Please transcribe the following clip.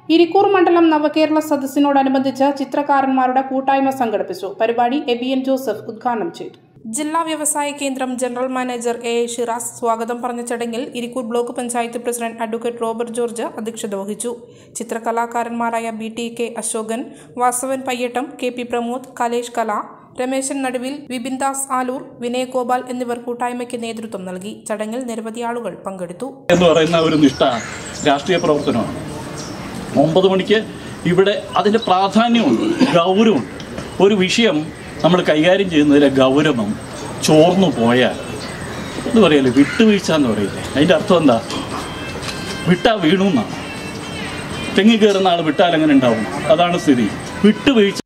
ഇരിക്കൂർ മണ്ഡലം നവകേരള സദസ്സിനോടനുബന്ധിച്ച് ചിത്രകാരന്മാരുടെ കൂട്ടായ്മ സംഘടിപ്പിച്ചു പരിപാടി എബിയൻ ജോസഫ് ഉദ്ഘാടനം ചെയ്തു ജില്ലാ വ്യവസായ കേന്ദ്രം general manager A A Shiraz സ്വാഗതം പറഞ്ഞ ചടങ്ങിൽ Irikkur block panchayat president advocate Robert George അധ്യക്ഷത വഹിച്ചു ചിത്രകലാകാരന്മാരായ B T K Ashokan Vasavan Payyattam K P Pramod Kalesh Kala Rameshan നടുവിൽ വിപിൻ ദാസ് ആലൂർ വിനയ് ഗോപാൽ എന്നിവർ കൂട്ടായ്മയ്ക്ക് നേതൃത്വം നൽകി ചടങ്ങിൽ നിരവധി ആളുകൾ പങ്കെടുത്തു എന്ന് പറയുന്ന ഒരു നിഷ്ഠ രാഷ്ട്രീയ പ്രവർത്തനമാണ് ഒമ്പത് മണിക്ക് ഇവിടെ അതിൻ്റെ പ്രാധാന്യമുണ്ട് ഗൗരവമുണ്ട് ഒരു വിഷയം നമ്മൾ കൈകാര്യം ചെയ്യുന്നതിലെ ഗൗരവം ചോർന്നു പോയാൽ എന്ന് പറയല്ലേ വിട്ടുവീഴ്ച എന്ന് പറയില്ലേ അതിൻ്റെ അർത്ഥം എന്താ വിട്ടാ വീണു എന്നാണ് തെങ്ങി കയറുന്ന ആൾ വിട്ടാൽ എങ്ങനെ ഉണ്ടാവും അതാണ് സ്ഥിതി വിട്ടുവീഴ്ച